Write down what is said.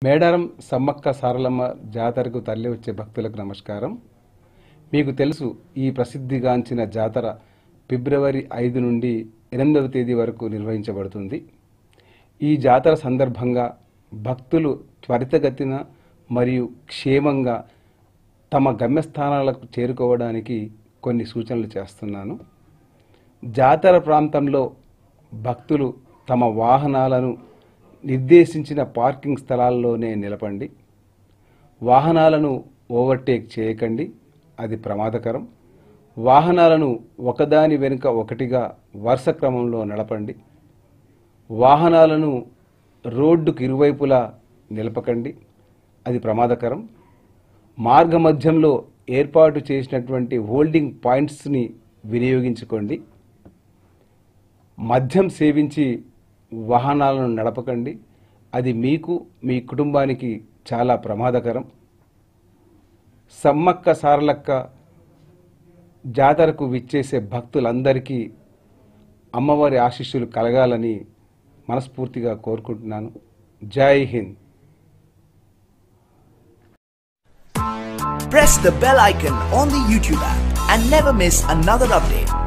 మేడారం సమ్మక్క సారలమ్మ జాతరకు తరలి వచ్చే భక్తులకు నమస్కారం మీకు తెలుసు ఈ ప్రసిద్ధిగాంచిన జాతర ఫిబ్రవరి ఐదు నుండి ఎనిమిదవ తేదీ వరకు నిర్వహించబడుతుంది ఈ జాతర సందర్భంగా భక్తులు త్వరితగతిన మరియు క్షేమంగా తమ గమ్యస్థానాలకు చేరుకోవడానికి కొన్ని సూచనలు చేస్తున్నాను జాతర ప్రాంతంలో భక్తులు తమ వాహనాలను నిర్దేశించిన పార్కింగ్ స్థలాల్లోనే నిలపండి వాహనాలను ఓవర్టేక్ చేయకండి అది ప్రమాదకరం వాహనాలను ఒకదాని వెనుక ఒకటిగా వరుస క్రమంలో నడపండి వాహనాలను రోడ్డుకు ఇరువైపులా నిలపకండి అది ప్రమాదకరం మార్గమధ్యంలో ఏర్పాటు చేసినటువంటి హోల్డింగ్ పాయింట్స్ని వినియోగించుకోండి మద్యం సేవించి వాహనాలను నడపకండి అది మీకు మీ కుటుంబానికి చాలా ప్రమాదకరం సమ్మక్క సారలక్క జాతరకు విచ్చేసే భక్తులందరికీ అమ్మవారి ఆశీస్సులు కలగాలని మనస్ఫూర్తిగా కోరుకుంటున్నాను జై Hind Press the bell icon on the YouTube app and never miss another update.